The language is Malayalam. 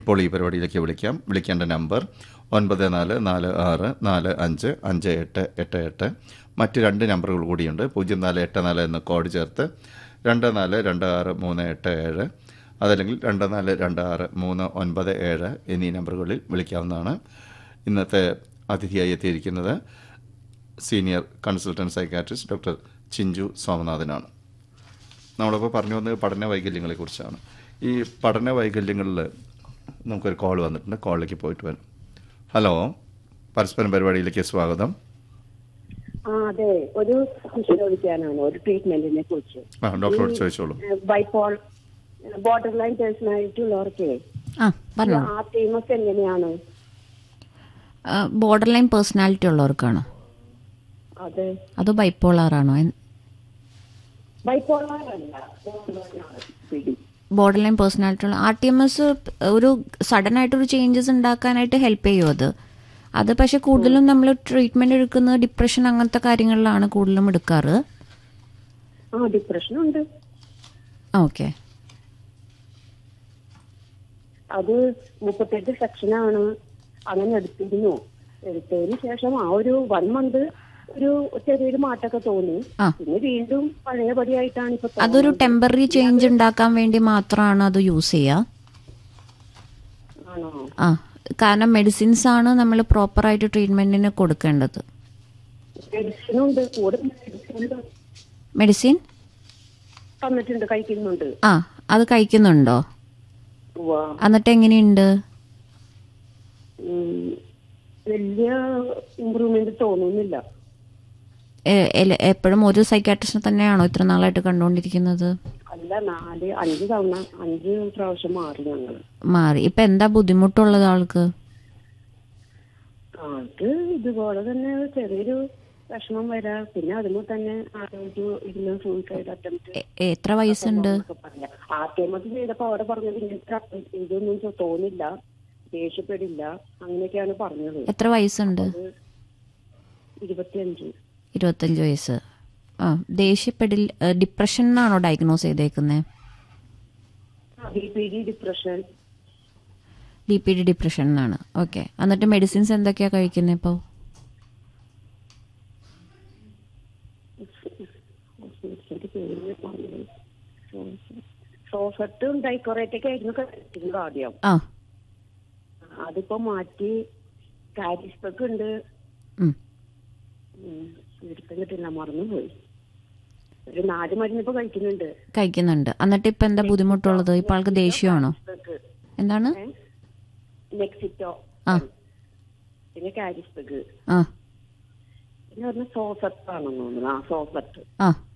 ഇപ്പോൾ ഈ പരിപാടിയിലേക്ക് വിളിക്കാം വിളിക്കേണ്ട നമ്പർ ഒൻപത് നാല് നാല് ആറ് നാല് അഞ്ച് അഞ്ച് എട്ട് എട്ട് എട്ട് മറ്റ് രണ്ട് നമ്പറുകൾ കൂടിയുണ്ട് പൂജ്യം നാല് എട്ട് നാല് എന്ന കോഡ് ചേർത്ത് രണ്ട് നാല് രണ്ട് ആറ് മൂന്ന് എട്ട് ഏഴ് അതല്ലെങ്കിൽ രണ്ട് നാല് രണ്ട് ആറ് മൂന്ന് ഒൻപത് ഏഴ് എന്നീ നമ്പറുകളിൽ വിളിക്കാവുന്നതാണ് ഇന്നത്തെ അതിഥിയായി എത്തിയിരിക്കുന്നത് senior consultant psychiatrist doctor Chinchu സോമനാഥനാണ് നമ്മളിപ്പോൾ പറഞ്ഞു വന്നത് പഠന വൈകല്യങ്ങളെക്കുറിച്ചാണ് ഈ പഠന വൈകല്യങ്ങളിൽ നമുക്കൊരു കോൾ വന്നിട്ടുണ്ട് കോളിലേക്ക് പോയിട്ട് വരാം ഹലോ പരസ്പരം പരിപാടിയിലേക്ക് സ്വാഗതം ആ അതെ ഒരു സംശയം ചോദിക്കാനാണ് ഒരു ട്രീറ്റ്മെന്റിനെ കുറിച്ച് ആ ഡോക്ടറോട് ചോദിച്ചോളൂ ബൈപോൾ ബോർഡർ ലൈൻ പേഴ്സണാലിറ്റി ഉള്ളവർക്ക് ആ പറഞ്ഞോ ആ ടീമൊക്കെ എങ്ങനെയാണ് ബോർഡർ ലൈൻ പേഴ്സണാലിറ്റി ഉള്ളവർക്കാണോ അത് അതോ ബൈപ്പോളാർ ആണോ ബൈപോളാർ അല്ല borderline ആണ് പിടി. ബോർഡർ ലൈൻ പേഴ്സണാലിറ്റി ഉള്ള ആർ ടി എം എസ് ഒരു സഡൻ ആയിട്ടൊരു ചേഞ്ചസ് ഉണ്ടാക്കാനായിട്ട് ഹെൽപ്പ് ചെയ്യും അത് അത് പക്ഷെ കൂടുതലും നമ്മൾ ട്രീറ്റ്മെന്റ് എടുക്കുന്നത് ഡിപ്രഷൻ അങ്ങനത്തെ കാര്യങ്ങളിലാണ് കൂടുതലും എടുക്കാറ് ആ ഡിപ്രഷൻ ഉണ്ട് ഓക്കെ അത് മുപ്പത്തെട്ട് സെക്ഷനാണ് അങ്ങനെ എടുത്തിരുന്നു എടുത്തതിന് ശേഷം ആ ഒരു വൺ മന്ത് ഒരു ചെറിയൊരു മാറ്റമൊക്കെ തോന്നി ആ. പിന്നെ വീണ്ടും പഴയപടിയായിട്ടാണ് ഇപ്പൊ അതൊരു തോന്നുന്നത്. ടെമ്പററി ചേഞ്ച് ഉണ്ടാക്കാൻ വേണ്ടി മാത്രമാണ് അത് യൂസ് ചെയ്യുക ആണോ ആ കാരണം മെഡിസിൻസ് ആണ് നമ്മൾ പ്രോപ്പറായിട്ട് ട്രീറ്റ്മെന്റിന് കൊടുക്കേണ്ടത് മെഡിസിനുണ്ട് കൂടെ മെഡിസിൻ മെഡിസിൻ തന്നിട്ടുണ്ട് കഴിക്കുന്നുണ്ട് ആ അത് കഴിക്കുന്നുണ്ടോ ഉവ്വ. എന്നിട്ട് എങ്ങനെയുണ്ട് ഉം, വലിയ ഇമ്പ്രൂവ്മെന്റ് തോന്നുന്നില്ല എപ്പോഴും ഒരു സൈക്കാട്രിസ്റ്റിനെ തന്നെയാണോ ഇത്ര നാളായിട്ട് കണ്ടുകൊണ്ടിരിക്കുന്നത് അല്ല നാല് അഞ്ച് തവണ അഞ്ച് പ്രാവശ്യം മാറി ഞങ്ങൾ മാറി ഇപ്പൊ എന്താ ബുദ്ധിമുട്ടുള്ളത് ആൾക്ക് അത് ഇതുപോലെ തന്നെ ചെറിയൊരു വിഷമം വരാ പിന്നെ അതുമ്പോൾ തന്നെ ആരോഗ്യ ഇരുന്ന് സൂയിസൈഡ് അറ്റംപ്റ്റ് എ- എത്ര വയസ്സുണ്ട് ആത്മഹത്യ ചെയ്തപ്പോ അവിടെ പറഞ്ഞത് ഇങ്ങനത്തെ attempt ഇതൊന്നും ചോ- തോന്നില്ല ദേഷ്യപ്പെടില്ല അങ്ങനെയൊക്കെയാണ് പറഞ്ഞത് എത്ര വയസ്സുണ്ട് അത് ഇരുപത്തിയഞ്ച് ഇരുപത്തഞ്ച് വയസ്സ് ആ ദേഷ്യപ്പെടിൽ ഡിപ്രഷൻ എന്നാണോ ഡയഗ്നോസ് ചെയ്തേക്കുന്നത് B P D depression B P D depression എന്നാണ് ഓക്കെ എന്നിട്ട് മെഡിസിൻസ് എന്തൊക്കെയാ കഴിക്കുന്നത് ഇപ്പോൾ സോഫറ്റും ഡൈക്കോറേറ്റൊക്കെ ആയിരുന്നു കഴിക്കുന്നത് ആദ്യം ആ അതിപ്പോ മാറ്റി കാരിസ്പൊക്കെ ഉണ്ട് ഉം. എടുത്തും കിട്ടില്ല മറന്നുപോയി ഒരു നാല് മരുന്നിപ്പോ കഴിക്കുന്നുണ്ട് കഴിക്കുന്നുണ്ട് എന്നിട്ട് ഇപ്പൊ എന്താ ബുദ്ധിമുട്ടുള്ളത് ഇപ്പൊ ആൾക്ക് ദേഷ്യമാണോ കാരിസ്പെക്ക്. എന്താണ് ഏ? നെക്സിറ്റോ ആ പിന്നെ കാരിസ്പെഗ് ആ പിന്നെ പറഞ്ഞ സോഫറ്റ് ആണെന്ന് തോന്നുന്നു ആ സോഫറ്റ് ആ